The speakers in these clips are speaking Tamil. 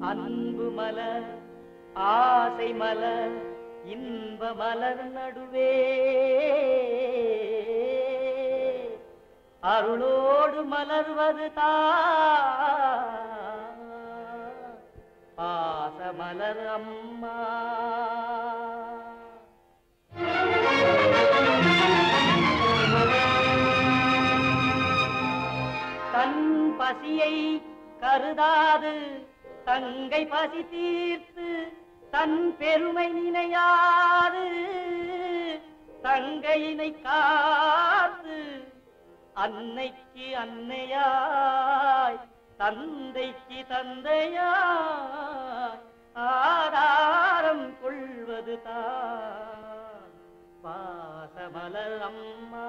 அன்பு மலர் ஆசை மலர் இன்ப மலர் நடுவே அருளோடு மலர்வது பாச மலர் அம்மா தன் பசியை கருதாது தங்கை பசி தீர்த்து தன் பெருமை நினையாது தங்கையினை காத்து அன்னைக்கு அன்னையாய் தந்தைக்கு தந்தையாய் ஆதாரம் கொள்வது தான் பாசமலர் அம்மா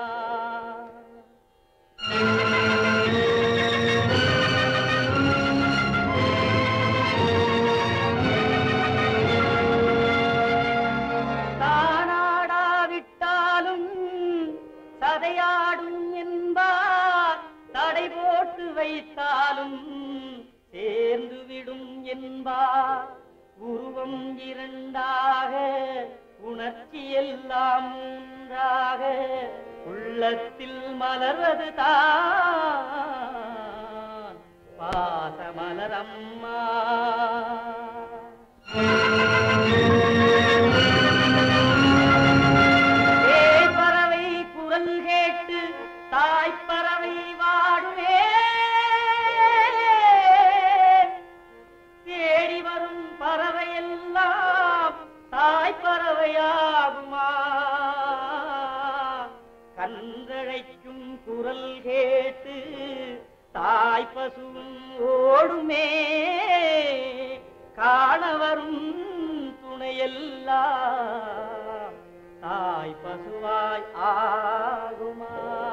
தானாடாவிட்டாலும் சதையாடும் என்பார் தடை போட்டு வைத்தாலும் சேர்ந்து விடும் என்பார் உருவம் இரண்டாக உணர்ச்சி எல்லாம் ஒன்றாக உள்ளத்தில் மலர்வது தான் பாசமலர் அம்மா ஏய் பறவை குரல் கேட்டு தாய் பறவை வாடுவே தேடி வரும் பறவை எல்லாம் தாய் பறவையாகுமா கன்றழைக்கும் குரல் கேட்டு தாய் பசுவும் ஓடுமே காண வரும் துணையெல்லாம் தாய் பசுவாய் ஆகுமா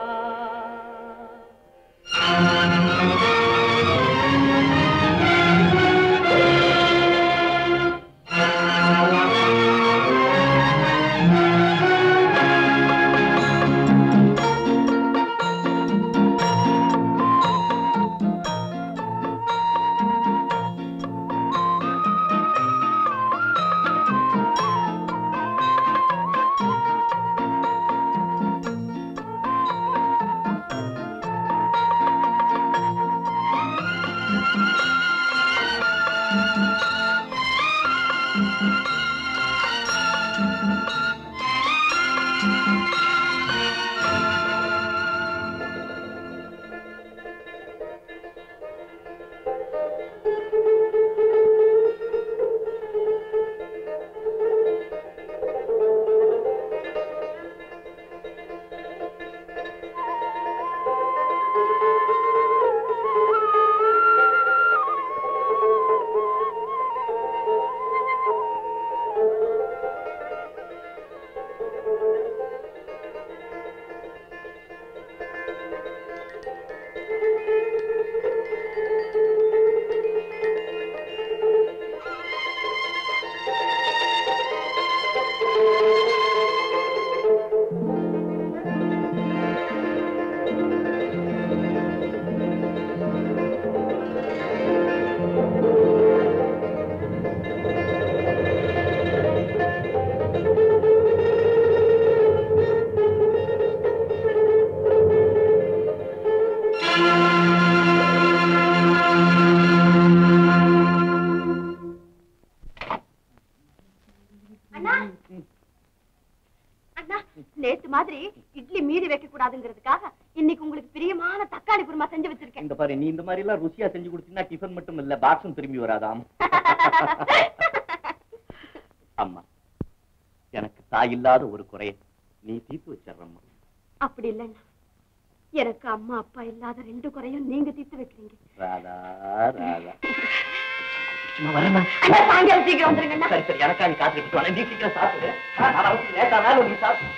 அண்ணா அண்ணா நேத்து மாதிரி இட்லி மீறி வைக்க கூடாதுங்கிறதுக்காக இன்னைக்கு உங்களுக்கு பிரியமான தக்காளி குருமா செஞ்சு வச்சிருக்கேன் இந்த பாரு நீ இந்த மாதிரி எல்லாம் ருசியா செஞ்சு கொடுத்தீங்கன்னா டிஃபன் மட்டும் இல்ல பாக்ஸும் திரும்பி வராதாம் அம்மா எனக்கு தாய் இல்லாத ஒரு குறைய நீ தீர்த்து வச்சிடறம்மா அப்படி இல்லைண்ணா எனக்கு அம்மா அப்பா இல்லாத ரெண்டு குறையும் நீங்க தீர்த்து வைக்கிறீங்க ராதா ராதா சும்மா வரேன் அண்ணா, சாயங்காலம் சீக்கிரம் வந்துருங்கண்ணா சரி சரி எனக்கா நீ காத்துக்கிட்டு வரேன் நீ சீக்கிரம் சாப்பிடு ஆ, நான் அவசியம் லேட்டானாலும் நீ சாப்பிடு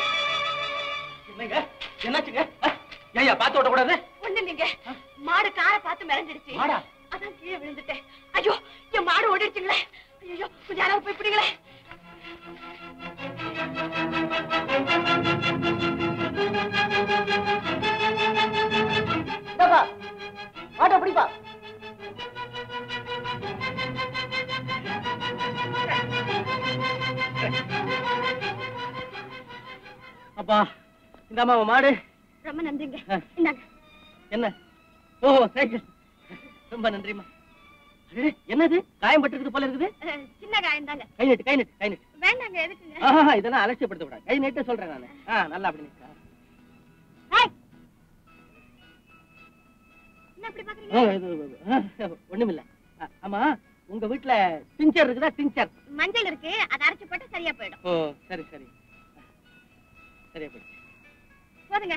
என்னங்க என்னாச்சுங்க ஏயா பார்த்து ஓட்டக்கூடாது ஒண்ணு இல்லைங்க மாடு கார காத்து மிரஞ்சிடுச்சு மாடா? அதான் கீழே விழுந்துட்டேன் ஐயோ என் மாடு ஓடிடுச்சுங்களே ஐயோ கொஞ்சம் யாராவது போய் பிடிங்களே ஆட்டோ பிடிப்பா அப்பா இந்தாம்மா உன் மாடு ரொம்ப நன்றிங்க ஆ. இந்தாங்க என்ன ஓ சைக்கிள் ரொம்ப நன்றிம்மா அடடே, என்னது காயம் பட்டிருக்குது போல இருக்குது அஹ், சின்ன காயம் தாங்க கை நீட்டு கை நீட்டு கை நீட்டு வேண்டாங்க எதுக்குங்க ஆஹா இதெல்லாம் அலட்சியப்படுத்த கூடாது கை நீட்டு சொல்றேன் நானு ஆ நல்லா அப்படி நிக்கா ஹாய். என்ன இப்படி பாக்குறீங்க ஒண்ணுமில்ல ஆ, ஆமா உங்க வீட்டுல டிஞ்சர் இருக்குதா டிஞ்சர் மஞ்சள் இருக்கு அதை அரைச்சு போட்டு சரியா போயிடும் ஓ சரி சரி சரியா போயிடுச்சு போதுங்க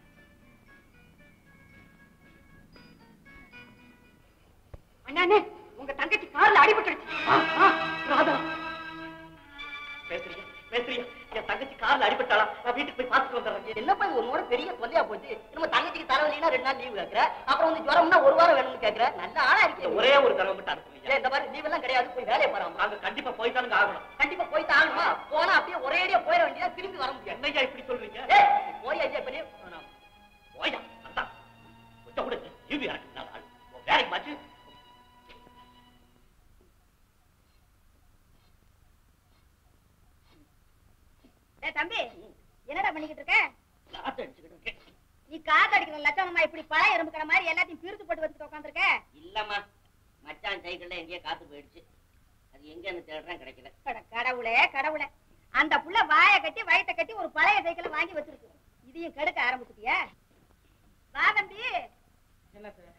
அண்ணாண்ணே உங்க தங்கச்சி கார்ல அடிபட்டுருச்சு ராதா பேசுறீங்க பேசுறீங்க என் தங்கச்சி கார்ல அடிபட்டாளா நான் வீட்டுக்கு போய் பார்த்துட்டு வந்துடுறேன் என்னப்பா இது ஒரு முறை பெரிய தொல்லையா போச்சு நம்ம தங்கச்சிக்கு தலைவலினா ரெண்டு நாள் லீவு கேக்குற அப்புறம் வந்து ஜுரம்னா ஒரு வாரம் வேணும்னு கேக்குற நல்ல ஆளா இருக்கு ஒரே ஒரு தடவை மட்டும் அனுப்புவீங்க இந்த மாதிரி லீவ் எல்லாம் கிடையாது போய் வேலையை பாராம நாங்க கண்டிப்பா போய்த்தானுங்க ஆகணும் கண்டிப்பா போய் தாங்கணுமா போனா அப்படியே ஒரே அடியா போயிட வேண்டியதா திரும்பி வர முடியாது என்னையா இப்படி சொல்றீங்க ஏய், போய் ஐயா பெரிய போயா அதான் கொஞ்சம் கூட டிவி இறக்குனா வேலைக்கு மாச்சு ஏய் தம்பி என்னடா பண்ணிக்கிட்டு இருக்க காத்து அடிச்சுக்கிட்டு இருக்கேன் நீ காத்து அடிக்கிற லட்சணமா இப்படி பழைய எறும்பு கடை மாதிரி எல்லாத்தையும் பிரித்து போட்டு வச்சுட்டு உட்காந்துருக்க இல்லம்மா மச்சான் சைக்கிள்ல எங்கேயோ காத்து போயிடுச்சு அது எங்கன்னு தேடுறேன் கிடைக்கல கடவுளே கடவுளே அந்த புள்ள வாய கட்டி வயித்தை கட்டி ஒரு பழைய சைக்கிளை வாங்கி வச்சிருக்கு இதையும் கெடுக்க ஆரம்பிச்சுட்டியா வா தம்பி என்ன சார்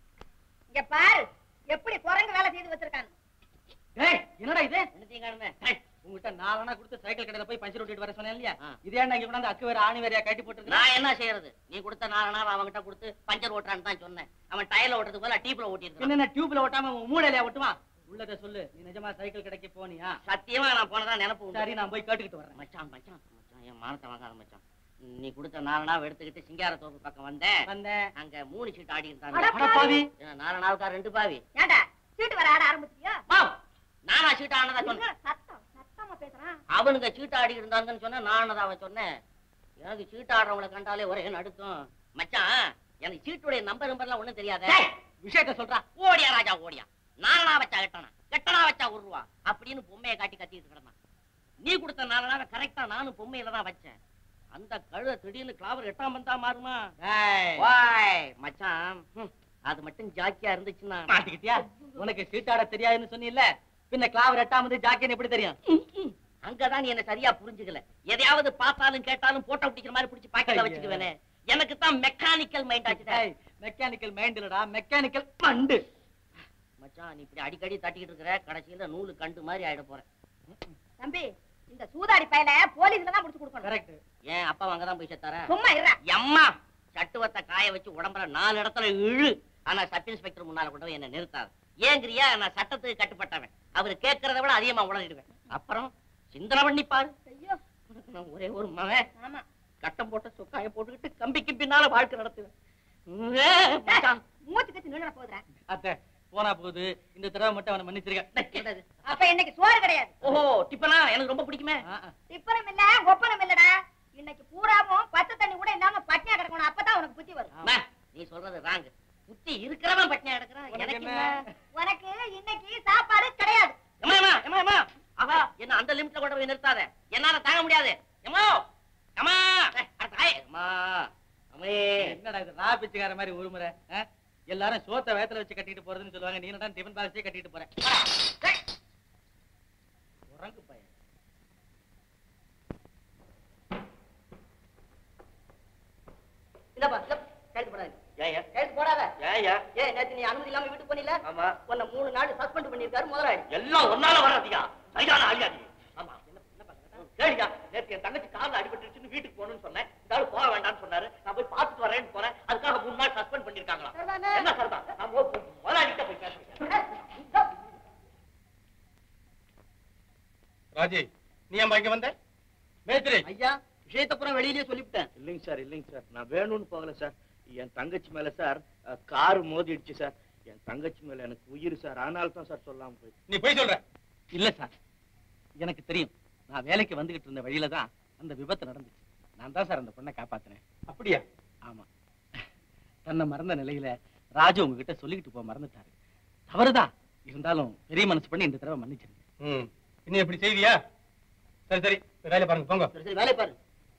இங்க பாரு எப்படி குரங்கு வேலை செய்து வச்சிருக்காங்க டேய் என்னடா இது என்னத்தையும் காணுமே டேய், உங்ககிட்ட நாலனா கொடுத்து சைக்கிள் கடையில போய் பஞ்சர் ஓட்டிட்டு வர சொன்னேன் இல்லையா ஆ. இதே இங்க கொண்டாந்து அக்கு வேற ஆணி வேறையா கட்டி போட்டுருக்கு நான் என்ன செய்யறது நீ கொடுத்த நாலு நாள் அவன்கிட்ட கொடுத்து பஞ்சர் ஓட்டுறான்னு தான் சொன்னேன் அவன் டயர்ல ஓட்டுறதுக்கு போல டீப்ல ஓட்டிருக்கான் என்ன டியூப்ல ஓட்டாம உன் மூளையில ஓட்டுவான் உள்ளத சொல்லு நீ நிஜமா சைக்கிள் கடைக்கு போனியா சத்தியமா நான் போனதா நினைப்பு உண்டு. சரி நான் போய் கேட்டுக்கிட்டு வரேன் மச்சான் மச்சான் மச்சான் என் மானத்தை வாங்காத மச்சான் நீ கொடுத்த நாலு நாள் எடுத்துக்கிட்டு சிங்காரத்தோப்பு பக்கம் வந்தேன் வந்தேன் அங்க மூணு சீட் ஆடி அட இருந்தாங்க அட பாவி நாலு நாளுக்கா ரெண்டு பாவி ஏண்டா சீட்டு வர ஆட ஆரம்பிச்சியா வாவ், நானா சீட் ஆனதா சொன்னேன் சத்தம் சத்தமா பேசுறான் அவனுங்க சீட்டு ஆடி இருந்தாங்கன்னு சொன்னா நானும் அவன் சொன்னேன் எனக்கு சீட்டு ஆடுறவங்களை கண்டாலே ஒரே நடுக்கும் மச்சான் எனக்கு சீட்டுடைய நம்பர் நம்பர்லாம் ஒண்ணும் தெரியாத விஷயத்த சொல்றா ஓடியா ராஜா ஓடியா நாலனா வச்சா கெட்டனா கெட்டனா வச்சா ஒரு ரூபா அப்படின்னு பொம்மையை காட்டி கத்திட்டு கிடந்தான் நீ கொடுத்த நாலனாவை கரெக்டா நானும் பொம்மையில தான் வச்சேன் அந்த கழுத திடீர்னு கிளாவர் எட்டாம் பந்தா மாறுமா டேய், வாய் மச்சான் ஹம், அது மட்டும் ஜாக்கியா இருந்துச்சுன்னா மாட்டிக்கிட்டியா உனக்கு சீட்டாட தெரியாதுன்னு சொன்னீல்ல பின்ன கிளாவர் எட்டாமது ஜாக்கின்னு எப்படி தெரியும் அங்கதான் நீ என்ன சரியா புரிஞ்சுக்கல எதையாவது பார்த்தாலும் கேட்டாலும் போட்டோ பிடிக்கிற மாதிரி பிடிச்சி பாக்கெட்ல ஐயா. வச்சுக்குவேனே எனக்கு தான் மெக்கானிக்கல் மைண்ட் ஆச்சு மெக்கானிக்கல் மைண்ட் இல்லடா மெக்கானிக்கல் மண்டு மச்சான் நீ இப்படி அடிக்கடி தட்டிக்கிட்டு இருக்கிற கடைசியில நூலு கண்டு மாதிரி ஆயிட போறேன் தம்பி இந்த சூதாடி பயல போலீஸ்ல தான் முடிச்சு கொடுக்கணும் கரெக்ட் ஏன் அப்பா அங்கதான் போய் செத்தாரா சும்மா இருடா எம்மா சட்டுவத்தை காய வச்சு உடம்புல நாலு இடத்துல இழு ஆனா சப் இன்ஸ்பெக்டர் முன்னால கொண்டு போய் என்ன நிறுத்தாது ஏங்கிறியா நான் சட்டத்துக்கு கட்டுப்பட்டவன் அவரு கேட்கறத விட அதிகமா உளறிடுவேன் அப்புறம் சிந்தனை பண்ணி பாரு ஐயோ உனக்கு நான் ஒரே ஒரு மகன் ஆமா கட்டம் போட்ட சொக்காய போட்டுக்கிட்டு கம்பிக்கு பின்னால வாழ்க்கை நடத்துவேன் ஏ, மச்சான். மூச்சு கட்டி நின்று போதுறேன் அத்தை போனா போகுது இந்த தடவை மட்டும் அவனை மன்னிச்சிருக்கேன் என்னது? அப்ப இன்னைக்கு சோறு கிடையாது ஓஹோ டிப்பனா எனக்கு ரொம்ப பிடிக்குமே ஆ, ஆ. டிப்பனும் இல்ல ஒப்பனும் இல்லடா இன்னைக்கு பூராவும் பச்சை தண்ணி கூட இல்லாம பட்டியா கிடக்கணும் அப்பதான் உனக்கு புத்தி வரும் அம்மா, நீ சொல்றது ராங் புத்தி இருக்கிறவன் பட்டினியா எடுக்கிறான் உனக்கு எனக்கு என்ன? என்ன உனக்கு இன்னைக்கு சாப்பாடு கிடையாது எம்மா எம்மா எம்மா எம்மா ஆஹா என்ன அந்த லிமிட்ல கொண்டு போய் நிறுத்தாத என்னால தாங்க முடியாது எம்மா அம்மா அட தாயே அம்மா அம்மே என்னடா இது ரா பிச்சைக்கார மாதிரி ஒரு முறை ஆ? எல்லாரும் சோத்த வேத்துல வச்சு கட்டிட்டு போறதுன்னு சொல்லுவாங்க நீ என்னடா டிஃபன் பாக்ஸே கட்டிட்டு போறேன் டேய், உறங்கு பையன் இந்தப்பா இந்த கைது போடாத ஏயா கைது போடாத ஏயா ஏய் நேத்து நீ அனுமதி இல்லாம வீட்டுக்கு போனில ஆமா உன்னை மூணு நாள் சஸ்பெண்ட் பண்ணிருக்காரு முதலாளி எல்லாம் ஒன்னால வர்றதுயா சரியான ஆளியா நீ ஆமா என்ன என்ன பண்ணுங்க சரியா நேத்து என் தங்கச்சி கால்ல அடிபட்டுருச்சுன்னு வீட்டுக்கு போகணும்னு சொன்னேன் இந்த ஆளு போக வேண்டாம்னு சொன்னாரு நான் போய் பார்த்துட்டு வரேன்னு போறேன் அதுக்காக மூணு நாள் சஸ்பெண்ட் பண்ணிருக்காங்களா சரிதானே? என்ன சரிதான் நான் மொ- மொ- முதலாளிகிட்ட போய் பேசுறேன் ராஜி நீ ஏன் இங்க வந்த மேத்ரி ஐயா விஷயத்தை பூரா வெளியிலேயே சொல்லிவிட்டேன் இல்லைங்க சார் இல்லைங்க சார் நான் வேணும்னு போகல சார் என் தங்கச்சி மேல சார் கார் மோதிடுச்சு சார் என் தங்கச்சி மேல எனக்கு உயிர் சார் அதனால தான் சார் சொல்லாம போய் நீ போய் சொல்ற இல்ல சார் எனக்கு தெரியும் நான் வேலைக்கு வந்துகிட்டு இருந்த வழியில தான் அந்த விபத்து நடந்துச்சு நான் தான் சார் அந்த பொண்ணை காப்பாத்தினேன் அப்படியா ஆமா தன்னை மறந்த நிலையில ராஜு உங்ககிட்ட சொல்லிக்கிட்டு போக மறந்துட்டாரு தவறுதான் இருந்தாலும் பெரிய மனசு பண்ணி இந்த தடவை மன்னிச்சிருங்க ம் இன்னும் எப்படி செய்வியா சரி சரி போய் வேலையை பாருங்க போங்க சரி சரி வேலை பாரு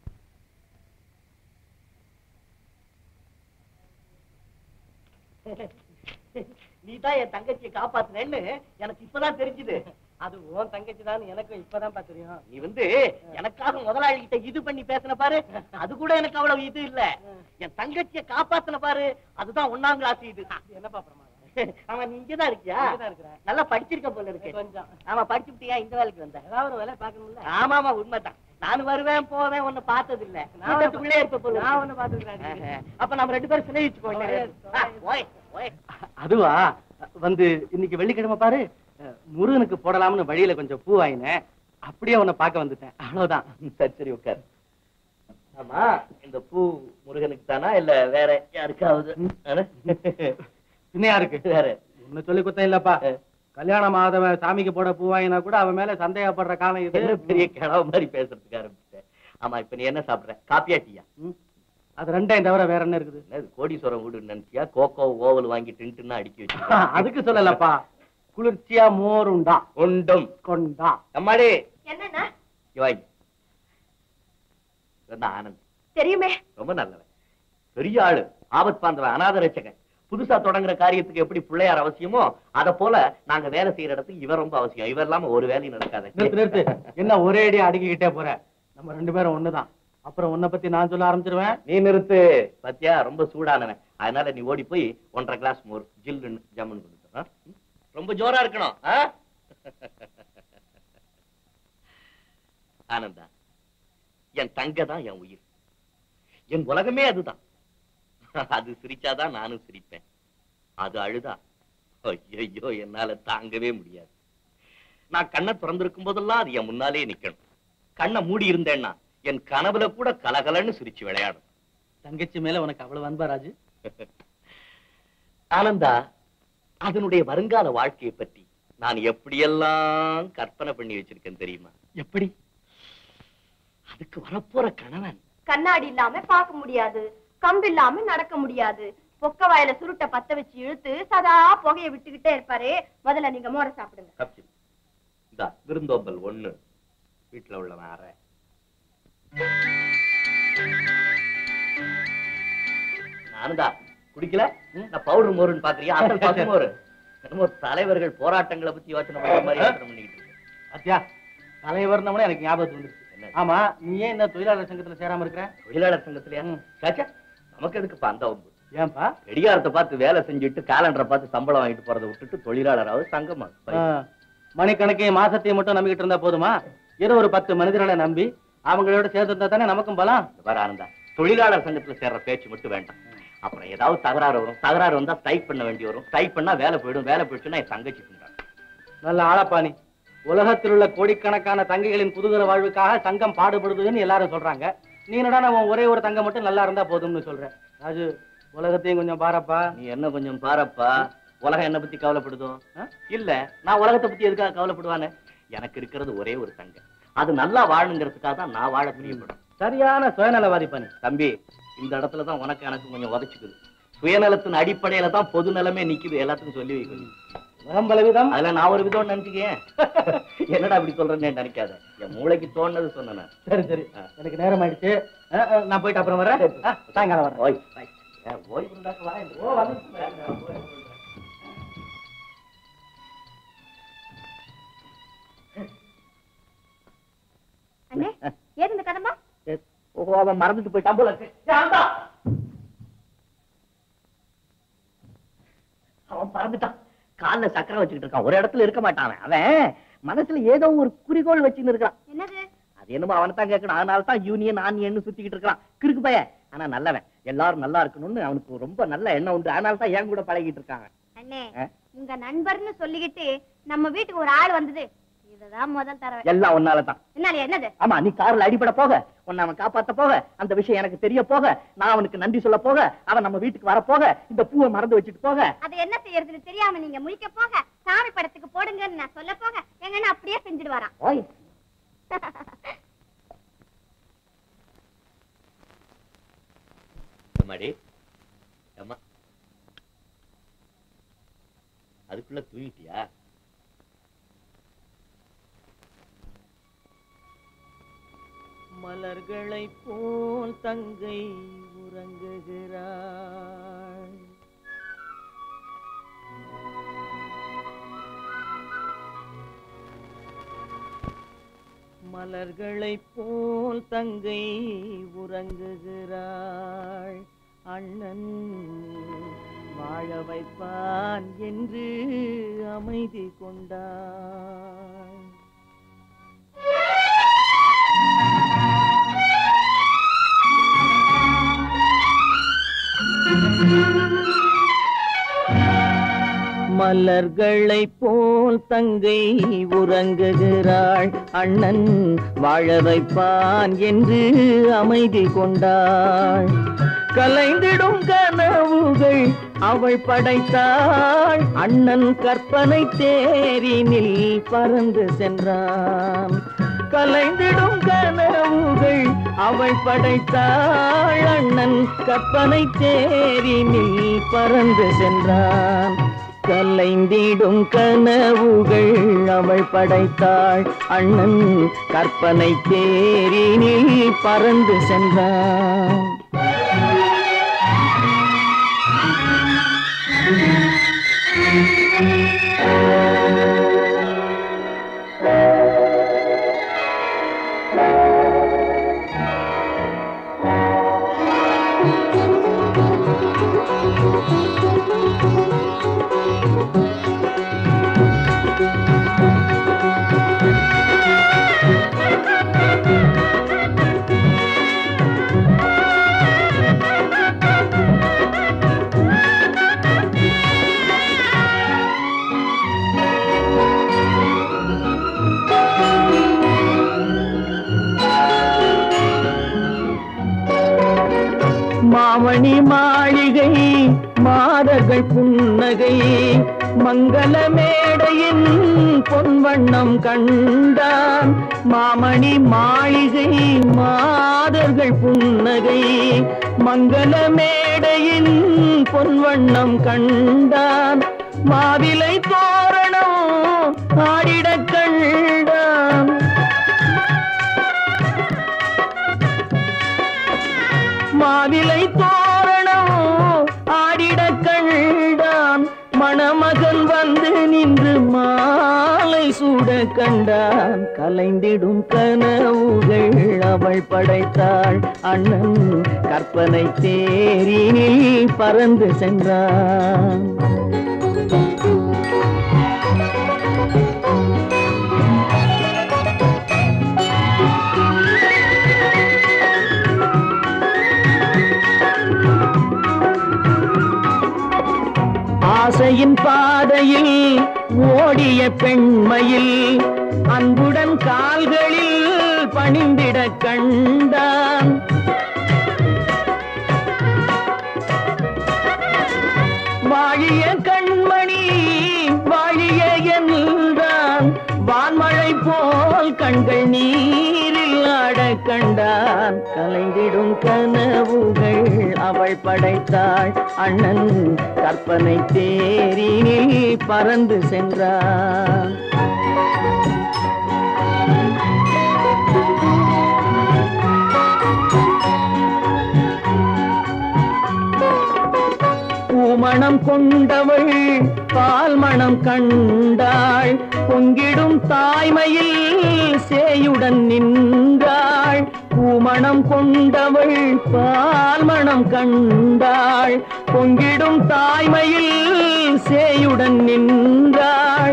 நீ தான் என் தங்கச்சியை காப்பாத்துனேன்னு எனக்கு இப்பதான் தெரிஞ்சுது அது உன் தங்கச்சி தான் எனக்கும் இப்பதான் தெரியும் நீ வந்து எனக்காக முதலாளி கிட்ட இது பண்ணி பேசின பாரு அது கூட எனக்கு அவ்வளவு இது இல்ல என் தங்கச்சியை காப்பாத்தின பாரு அதுதான் ஒண்ணாம் கிளாஸ் இது என்னப்பா பிரமாதம் ஆமா நீ இங்கதான் இருக்கியா இங்கதான் இருக்கிறேன். நல்லா படிச்சிருக்க போல இருக்கு கொஞ்சம் ஆமா படிச்சுட்டியா இந்த வேலைக்கு வந்த ஏதாவது ஒரு வேலை பார்க்கணும்ல ஆமா ஆமா உண்மைதான் நான் வருவேன் போவேன் உன்னை பார்த்தது இல்ல நான் உன்னை வீட்டுக்குள்ளே இருப்ப போல நான் இருக்கு. ஒண்ணு பாத்துக்கிறேன் ஆஹா. அப்ப நம்ம ரெண்டு பேரும் சிநேகிச்சுக்கோ ஓயே, ஓய் ஓய் அதுவா வந்து இன்னைக்கு வெள்ளிக்கிழமை பாரு அஹ், முருகனுக்கு போடலாம்னு வழியில கொஞ்சம் பூ வாங்கினேன் அப்படியே உன்னை பார்க்க வந்துட்டேன் அவ்வளவுதான் சரி சரி உட்கார் ஆமா இந்த பூ முருகனுக்கு தானா இல்ல வேற யாருக்காவது ஆனா? இன்னும் யாருக்கு வேற ஒண்ணு சொல்லி குத்தம் இல்லப்பா கல்யாணம் ஆதவன் சாமிக்கு போட பூ வாங்கினா கூட அவன் மேல சந்தேகப்படுற காலம் இது என்ன பெரிய கிழவு மாதிரி பேசுறதுக்கு ஆரம்பிச்சிட்டேன் ஆமா இப்ப நீ என்ன சாப்பிடுற காப்பியா டீயா ம். அது ரெண்டையும் தவிர வேற என்ன இருக்குது என்ன இது கோடீஸ்வரம் வீடு நினைச்சியா கோகோ ஓவல் வாங்கி டின்ட்டுன்னா அடிக்கி வச்சு அதுக்கு சொல்லலப்பா குளிர்ச்சியா மோர் உண்டா உண்டும் கொண்டா அம்மாடி என்னன்னா இவாங்கி இவன் ஆனந்த் தெரியுமே ரொம்ப நல்லவன் பெரிய ஆளு ஆபத் பாந்தவன் அநாத ரட்சகன் புதுசா தொடங்குற காரியத்துக்கு எப்படி பிள்ளையார் அவசியமோ அத போல நாங்க வேலை செய்யற இடத்துக்கு இவர் ரொம்ப அவசியம் இவர் இல்லாம ஒரு வேலையும் நடக்காது நிறுத்து நிறுத்து என்ன ஒரே அடி அடுக்கிக்கிட்டே போற நம்ம ரெண்டு பேரும் ஒண்ணுதான் அப்புறம் உன்னை பத்தி நான் சொல்ல ஆரம்பிச்சிருவேன் நீ நிறுத்து பத்தியா ரொம்ப சூடானவன் அதனால நீ ஓடி போய் ஒன்றரை கிளாஸ் மோர் ஜில்லுன்னு ஜம்முன்னு கொடுத்து ஆ? ரொம்ப ஜோரா இருக்கணும் ஆ? ஆனந்தா என் தங்க தான் என் உயிர் என் உலகமே அதுதான் அது சிரிச்சாதான் நானும் சிரிப்பேன் அது அழுதா ஐயோ என்னால தாங்கவே முடியாது நான் கண்ணை திறந்திருக்கும் போதெல்லாம் அது என் முன்னாலே நிக்கணும் கண்ணை மூடி இருந்தேன்னா என் கனவுல கூட கலகலன்னு சிரிச்சு விளையாடும் தங்கச்சி மேல உனக்கு அவ்வளவு அன்பா ராஜு ஆனந்தா அதனுடைய வருங்கால வாழ்க்கையை பற்றி நான் எப்படியெல்லாம் கற்பனை பண்ணி வச்சிருக்கேன் தெரியுமா எப்படி அதுக்கு வரப்போற கணவன் கண்ணாடி இல்லாம பார்க்க முடியாது கம்பு இல்லாம நடக்க முடியாது பொக்க வாயில சுருட்ட பத்த வச்சு இழுத்து சதா புகைய விட்டுக்கிட்டே இருப்பாரு முதல்ல நீங்க மோர சாப்பிடுங்க தப்பிச்சு இந்த விருந்தோம்பல் ஒண்ணு வீட்டுல உள்ளவன் அரை ஆனந்தா குடிக்கல நான் பவுடர் மோருன்னு பாக்குறியா அசல் பசுமோரு என்னமோ தலைவர்கள் போராட்டங்களை பத்தி யோசனை பண்ற மாதிரி யோசனை பண்ணிக்கிட்டு இருக்கு அத்தியா தலைவர்னவனே எனக்கு ஞாபகத்து வந்துருச்சு என்ன? ஆமா நீ ஏன் இந்த தொழிலாளர் சங்கத்துல சேராம இருக்கிற தொழிலாளர் சங்கத்திலயா ம். சாச்சா நமக்கு எதுக்குப்பா அந்த வம்பு ஏன்பா கடிகாரத்தை பார்த்து வேலை செஞ்சுட்டு காலண்டரை பார்த்து சம்பளம் வாங்கிட்டு போறதை விட்டுட்டு தொழிலாளராவது சங்கமா ஆ, மணிக்கணக்கையும் மாசத்தையும் மட்டும் நம்பிக்கிட்டு இருந்தா போதுமா ஏதோ ஒரு பத்து மனிதர்களை நம்பி அவங்களோட சேர்ந்து இருந்தா தானே நமக்கும் பலம் இந்த பாரு ஆனந்தா தொழிலாளர் சங்கத்துல சேர்ற பேச்சு மட்டும் வேண்டாம் அப்புறம் ஏதாவது தகராறு வரும் தகராறு வந்தா ஸ்ட்ரைக் பண்ண வேண்டி வரும் ஸ்ட்ரைக் பண்ணா வேலை போயிடும் வேலை போயிடுச்சுன்னா என் தங்கச்சி தின்றாங்க. நல்ல ஆளப்பாணி உலகத்தில் உள்ள கோடிக்கணக்கான தங்கைகளின் புதுகர வாழ்வுக்காக சங்கம் பாடுபடுதுன்னு எல்லாரும் சொல்றாங்க நீ என்னடா நான் ஒரே ஒரு தங்கம் மட்டும் நல்லா இருந்தா போதும்னு சொல்றேன் ராஜு உலகத்தையும் கொஞ்சம் பாரப்பா நீ என்ன கொஞ்சம் பாரப்பா உலகம் என்ன பத்தி கவலைப்படுதோ ஆ? இல்ல நான் உலகத்தை பத்தி எதுக்காக கவலைப்படுவானே எனக்கு இருக்கிறது ஒரே ஒரு தங்கம் அது நல்லா வாழணுங்கிறதுக்காக தான் நான் வாழ பிரியப்படும் சரியான சுயநலவாதி பண்ணி தம்பி இந்த இடத்துல தான் உனக்கு எனக்கு கொஞ்சம் உதச்சுக்குது சுயநலத்தின் அடிப்படையில தான் பொது நலமே நிக்குது எல்லாத்துக்கும் சொல்லி வைக்கணும் உலகம் பலவிதம் அதுல நான் ஒரு விதம் நினைச்சுக்கேன் என்னடா அப்படி சொல்றேன்னு நினைக்காத என் மூளைக்கு தோணுனது சொன்னேன் சரி சரி எனக்கு நேரம் ஆயிடுச்சு ஆ, ஆ, நான் போயிட்டு அப்புறம் வரேன் ஆ, சாயங்காலம் வரேன் ஓய் ஏன் ஓய்வு இருந்தாக்க வா என்று. ஓ வந்து அண்ணே ஏது இந்த கதம்பா ஓஹோ அவன் மறந்துட்டு போயிட்டான் போல இருக்கு. ஏய், ஆண்டா! அவன் பறந்துட்டான் கால்ல சக்கரை வச்சுக்கிட்டு இருக்கான் ஒரு இடத்துல இருக்க மாட்டான் அவன். அவன் மனசுல ஏதோ ஒரு குறிக்கோள் வச்சுன்னு இருக்கான் என்னது அது என்னமோ அவனை தான் கேட்கணும் அதனால தான் யூனியன் ஆனியன் சுத்திக்கிட்டு இருக்கான் கிறுக்கு பையன் ஆனா நல்லவன் எல்லாரும் நல்லா இருக்கணும்னு அவனுக்கு ரொம்ப நல்ல எண்ணம் உண்டு அதனால தான் என் கூட பழகிட்டு இருக்காங்க அண்ணே ஆ? உங்க நண்பர்னு சொல்லிக்கிட்டு நம்ம வீட்டுக்கு ஒரு ஆள் வந்தது இதுதான் முதல் தடவை எல்லாம் உன்னாலதான் என்னால என்னது ஆமா நீ கார்ல அடிபட போக உன்னை அவன் காப்பாத்த போக அந்த விஷயம் எனக்கு தெரிய போக நான் அவனுக்கு நன்றி சொல்ல போக அவன் நம்ம வீட்டுக்கு வர போக இந்த பூவை மறந்து வச்சுட்டு போக அது என்ன செய்யறதுன்னு தெரியாம நீங்க முழிக்க போக சாமி படத்துக்கு போடுங்கன்னு நான் சொல்ல போக எங்கன்னா அப்படியே செஞ்சுட்டு வரான் ஓய் அம்மாடி அம்மா அதுக்குள்ள தூங்கிட்டியா மலர்களை போல் தங்கை உறங்குகிறாள் மலர்களை போல் தங்கை உறங்குகிறாள் அண்ணன் வாழ வைப்பான் என்று அமைதி கொண்டாள் மலர்களை போல் தங்கை உறங்குகிறாள் அண்ணன் வாழ வைப்பான் என்று அமைதி கொண்டாள் கலைந்திடும் கனவுகள் அவள் படைத்தாள் அண்ணன் கற்பனை தேரினில் பறந்து சென்றான் கலைந்திடும் கனவுகள் அவள் படைத்தாள் அண்ணன் கற்பனை தேரினில் பறந்து சென்றான் கலைந்திடும் கனவுகள் அவள் படைத்தாள் அண்ணன் கற்பனை தேரினில் பறந்து சென்றான் மாமணி மாளிகை மாதர்கள் புன்னகை மங்கள மேடையின் பொன்வண்ணம் கண்டான் மாமணி மாளிகை மாதர்கள் புன்னகை மங்கள மேடையின் பொன்வண்ணம் கண்டான் மாவிலை தோரணம் ஆடிடக் கண்டான் மாவிலை தோரணம் ஆடிட கண்டான் மணமகன் வந்து நின்று மாலை சூட கண்டான் கலைந்திடும் கனவுகள் அவள் படைத்தாள் அண்ணன் கற்பனை தேரினில் பறந்து சென்றான் ஆசையின் பாதையில் ஓடிய பெண்மையில் அன்புடன் கால்களில் பணிந்திட கண்டான் வாழிய கண்மணி வாழிய என்றான் வான்மழை போல் கண்கள் நீரில் ஆட கண்டான் கலைந்திடும் கனவுகள் அவள் படைத்தாள் அண்ணன் கற்பனை தேரினில் பறந்து சென்றான் பூமணம் கொண்டவள் பால் மணம் கண்டாள் பொங்கிடும் தாய்மையில் சேயுடன் நின்றாள் பூமணம் கொண்டவள் பால் மணம் கண்டாள் பொங்கிடும் தாய்மையில் சேயுடன் நின்றாள்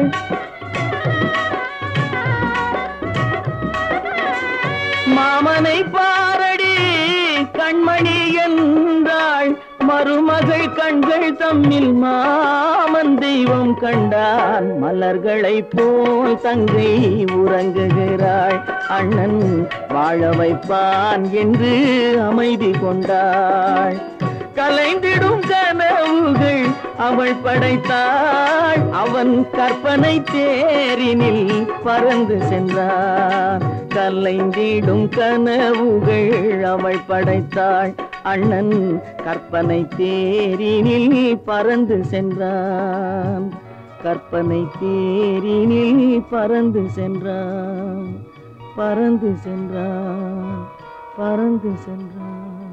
மாமனை பாரடி கண்மணி என்றாள் மருமகள் கண்கள் தம்மில் மாமன் தெய்வம் உறக்கம் கண்டான் மலர்களை போல் தங்கை உறங்குகிறாள் அண்ணன் வாழ வைப்பான் என்று அமைதி கொண்டாள் கலைந்திடும் கனவுகள் அவள் படைத்தாள் அவன் கற்பனை தேரினில் பறந்து சென்றான் கலைந்திடும் கனவுகள் அவள் படைத்தாள் அண்ணன் கற்பனை தேரினில் பறந்து சென்றான் கற்பனை தேரினில் பறந்து சென்றான் பறந்து சென்றான் பறந்து சென்றான்